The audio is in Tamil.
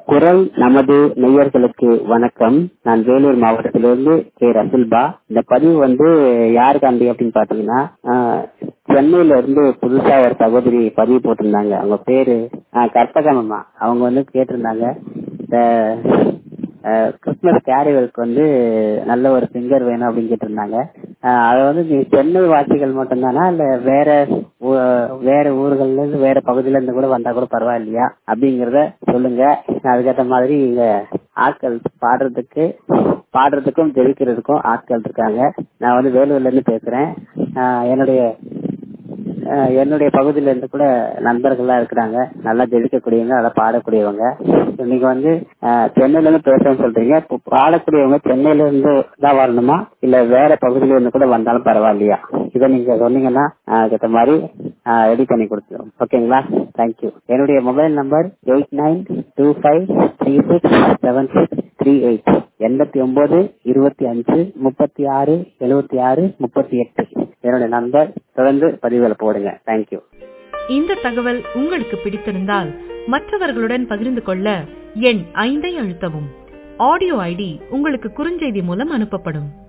குரல் நமது நேயர்களுக்கு வணக்கம் நான் வேலூர் மாவட்டத்திலிருந்து கே ரசுல்பா இந்த பதிவு வந்து யாருக்காண்டி அப்படின்னு பாத்தீங்கன்னா ஆஹ், சென்னையில இருந்து புதுசா ஒரு சகோதரி பதிவு போட்டிருந்தாங்க அவங்க பேரு ஆஹ், கற்பகமம்மா அவங்க வந்து கேட்டிருந்தாங்க இந்த ஆஹ், கிறிஸ்துமஸ் கேரிகளுக்கு வந்து நல்ல ஒரு சிங்கர் வேணும் அப்படின்னு கேட்டிருந்தாங்க ஆஹ், அது வந்து நீ சென்னை வாசிகள் மட்டும்தானா இல்ல வேற ஊ- வேற ஊர்கள்ல இருந்து வேற பகுதியில இருந்து கூட வந்தா கூட பரவாயில்லையா அப்படிங்கறத சொல்லுங்க அதுக்கேற்ற மாதிரி இங்க ஆட்கள் பாடுறதுக்கு பாடுறதுக்கும் ஜெயிக்கிறதுக்கும் ஆட்கள் இருக்காங்க நான் வந்து வேலூர்ல இருந்து பேசுறேன் ஆஹ் என்னுடைய ஆஹ் என்னுடைய பகுதியில இருந்து கூட நண்பர்கள்லாம் இருக்கிறாங்க நல்லா ஜெயிக்கக்கூடியவங்க நல்லா பாடக்கூடியவங்க நீங்க வந்து ஆஹ் சென்னையில இருந்து பேசுறேன்னு சொல்றீங்க இப்போ பாடக்கூடியவங்க சென்னையில இருந்து தான் வரணுமா இல்ல வேற பகுதியில இருந்து கூட வந்தாலும் பரவாயில்லையா இதை நீங்க சொன்னீங்கன்னா ஆஹ் அதுக்கேற்ற மாதிரி ரெடி பண்ணி கொடுத்துருவோம் ஓகேங்களா தேங்க்யூ என்னுடைய mobile number eight nine two five three six seven six three eight எண்பத்தி ஒன்பது இருபத்தி அஞ்சு முப்பத்தி ஆறு எழுபத்தி ஆறு முப்பத்தி எட்டு என்னுடைய நம்பர் தொடர்ந்து பதிவுகளை போடுங்க தேங்க்யூ இந்த தகவல் உங்களுக்கு பிடித்திருந்தால் மற்றவர்களுடன் பகிர்ந்து கொள்ள எண் ஐந்தை அழுத்தவும் ஆடியோ ஐடி உங்களுக்கு குறுஞ்செய்தி மூலம் அனுப்பப்படும்